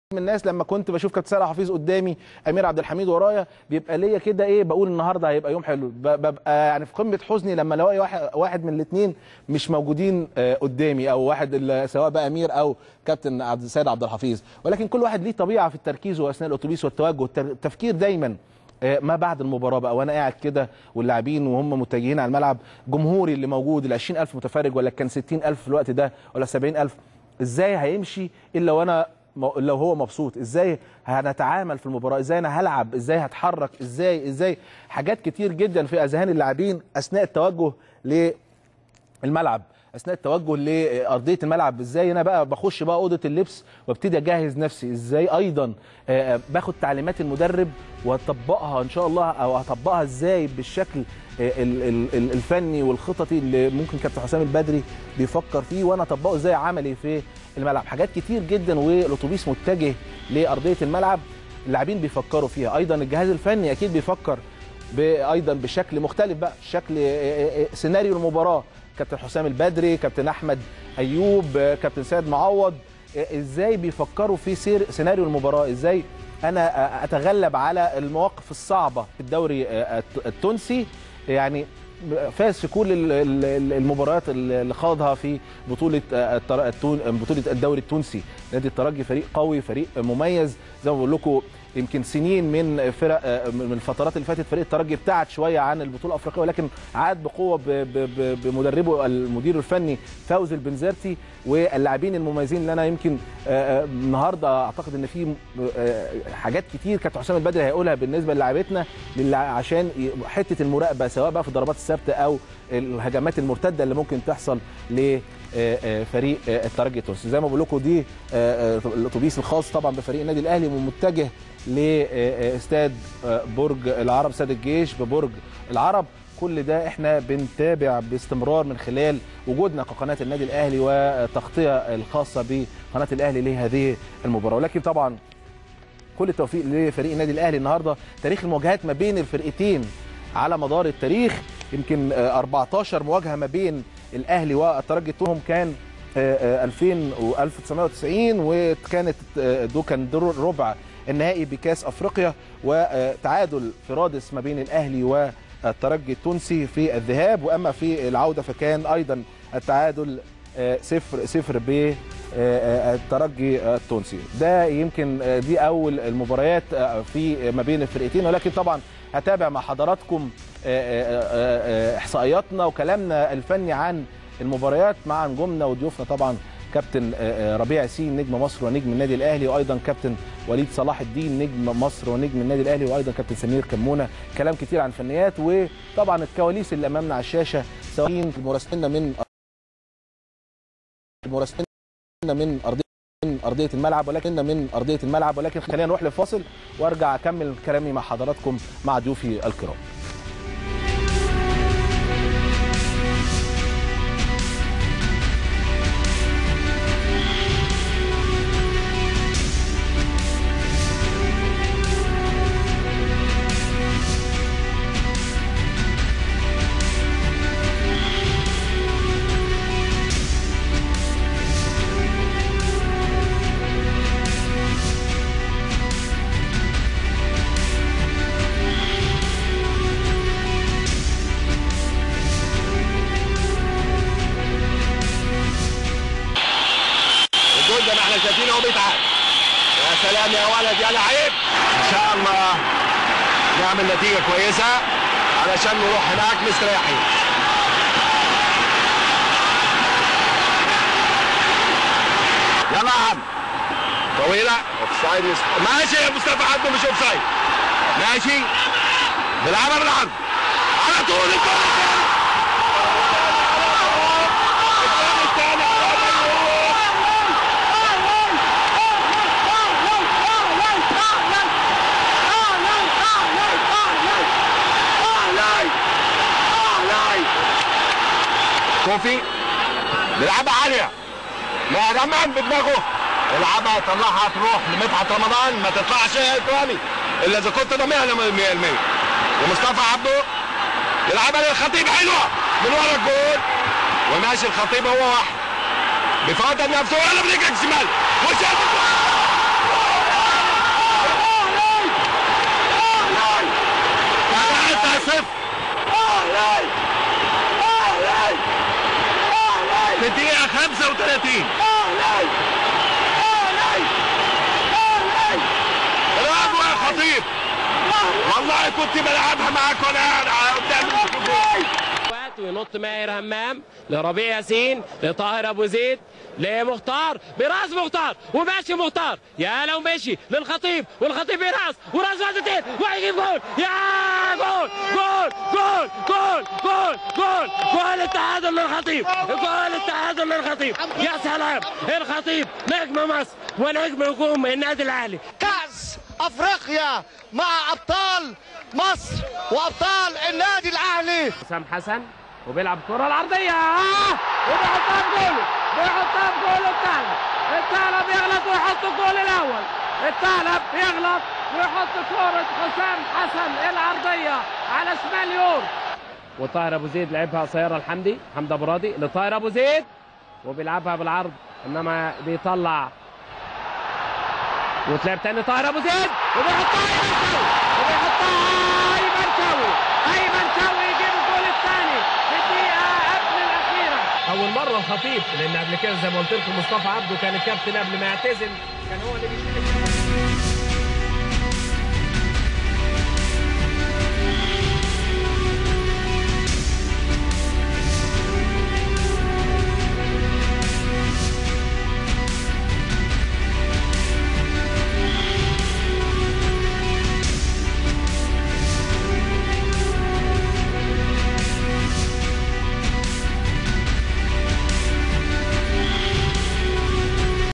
من الناس لما كنت بشوف كابتن سيد حفيظ قدامي امير عبد الحميد ورايا بيبقى ليا كده ايه بقول النهارده هيبقى يوم حلو ب- ببقى يعني في قمه حزني لما الاقي واحد واحد من الاثنين مش موجودين آه، قدامي او واحد ال- سواء بقى امير او كابتن عبد السيد عبد الحفيظ ولكن كل واحد ليه طبيعه في التركيز واثناء الاتوبيس والتوجه التر- التفكير دايما آه، ما بعد المباراه بقى وانا قاعد كده واللاعبين وهم متجهين على الملعب جمهوري اللي موجود ال 20000 متفرج ولا كان 60000 في الوقت ده ولا 70000 ازاي هيمشي الا وانا م- لو هو مبسوط ازاي هنتعامل في المباراه ازاي انا هلعب ازاي هتحرك ازاي ازاي حاجات كتير جدا في اذهان اللاعبين اثناء التوجه للملعب اثناء التوجه لارضيه الملعب ازاي انا بقى بخش بقى اوضه اللبس وابتدي اجهز نفسي ازاي ايضا آه، باخد تعليمات المدرب واطبقها ان شاء الله او هطبقها ازاي بالشكل آه، ال- ال- ال- الفني والخططي اللي ممكن كابتن حسام البدري بيفكر فيه وانا اطبقه ازاي عملي في الملعب حاجات كتير جدا والاتوبيس متجه لارضيه الملعب اللاعبين بيفكروا فيها ايضا الجهاز الفني اكيد بيفكر ب- ايضا بشكل مختلف بقى شكل آه، آه، آه، سيناريو المباراه كابتن حسام البدري كابتن احمد ايوب آه، كابتن سيد معوض آه، ازاي بيفكروا في سير سيناريو المباراه ازاي انا آه، اتغلب على المواقف الصعبه في الدوري آه، الت- التونسي يعني فاز في كل ال- ال- ال- المباريات اللي خاضها في بطوله آه، التر- التون- بطوله الدوري التونسي نادي الترجي فريق قوي فريق مميز زي ما بقول لكم يمكن سنين من فرق آه، من الفترات اللي فاتت فريق الترجي ابتعد شويه عن البطوله الافريقيه ولكن عاد بقوه ب- ب- ب- بمدربه المدير الفني فوزي البنزرتي واللاعبين المميزين اللي انا يمكن آه، آه، النهارده اعتقد ان في آه، حاجات كتير كابتن حسام البدري هيقولها بالنسبه للاعيبتنا للع- عشان ي- حته المراقبه سواء بقى في الضربات الثابته او الهجمات المرتده اللي ممكن تحصل لفريق الترجي التونسي زي ما بقول لكم دي آه، آه، الاتوبيس الخاص طبعا بفريق النادي الاهلي ومتجه لاستاد برج العرب استاد الجيش ببرج العرب كل ده احنا بنتابع باستمرار من خلال وجودنا كقناه النادي الاهلي والتغطيه الخاصه بقناه الاهلي لهذه المباراه ولكن طبعا كل التوفيق لفريق النادي الاهلي النهارده تاريخ المواجهات ما بين الفرقتين على مدار التاريخ يمكن آه، 14 مواجهه ما بين الاهلي والترجي توهم كان آه، آه، 2000 و 1990 وكانت آه، دو كان دور ربع النهائي بكاس افريقيا وتعادل في رادس ما بين الاهلي والترجي التونسي في الذهاب واما في العوده فكان ايضا التعادل آه، صفر صفر ب آه، آه، الترجي آه، التونسي ده يمكن آه، دي اول المباريات آه، في ما بين الفرقتين ولكن طبعا هتابع مع حضراتكم آه، آه، آه، آه، احصائياتنا وكلامنا الفني عن المباريات مع نجومنا وضيوفنا طبعا كابتن آه، آه، ربيع ياسين نجم مصر ونجم النادي الاهلي وايضا كابتن وليد صلاح الدين نجم مصر ونجم النادي الاهلي وايضا كابتن سمير كمونه كلام كتير عن فنيات وطبعا الكواليس اللي امامنا على الشاشه سواء مراسلنا من مراسلنا من ارضيه من ارضيه الملعب ولكن من ارضيه الملعب ولكن خلينا نروح لفاصل وارجع اكمل كلامي مع حضراتكم مع ضيوفي الكرام الجول ده ما احنا شايفينه اهو بيتعاد يا سلام يا ولد يا لعيب ان شاء الله نعمل نتيجه كويسه علشان نروح هناك مستريحين يلا يا عم طويله اوف سايد ماشي يا مصطفى عبده مش اوف سايد ماشي بيلعبها بالعرض على طول الجول الثاني الثاني كوفي بيلعبها عالية لا رمان بدماغه العبها طلعها تروح لمدحت رمضان ما تطلعش تاني الا اذا كنت ضامنها 100% ومصطفى عبده يلعبها للخطيب حلوه من ورا الجول وماشي الخطيب هو واحد بفوت نفسه يلا برجلك شمال وشاط الجول 35 برافو يا خطيب والله كنت بلعبها معاك وانا قاعد قدام الميكروفون وقت وينط ماهر همام لربيع ياسين لطاهر ابو زيد لمختار براس مختار وماشي مختار يا لو ماشي للخطيب والخطيب براس وراس واحدتين وهيجيب جول يا جول جول جول جول جول جول جول التعادل للخطيب جول التعادل للخطيب يا سلام الخطيب نجم مصر ونجم هجوم النادي الاهلي كأس أفريقيا مع أبطال مصر وأبطال النادي الأهلي حسام حسن وبيلعب كرة العرضية آه! وبيحطها في جوله بيحطها في جوله الثعلب الثعلب يغلط ويحط الجول الأول الثعلب يغلط ويحط كرة حسام حسن العرضية على شمال يور وطاهر أبو زيد لعبها قصيرة الحمدي حمد أبو راضي لطاهر أبو زيد وبيلعبها بالعرض إنما بيطلع وتلعب تاني طاهر ابو زيد وبيحطها ايمن شوقي وبيحطها ايمن شوقي ايمن شوقي يجيب الجول الثاني في الدقيقه قبل الاخيره اول مره الخطيب لان قبل كده زي ما قلت لكم مصطفى عبده كان الكابتن قبل ما يعتزل كان هو اللي بيشيل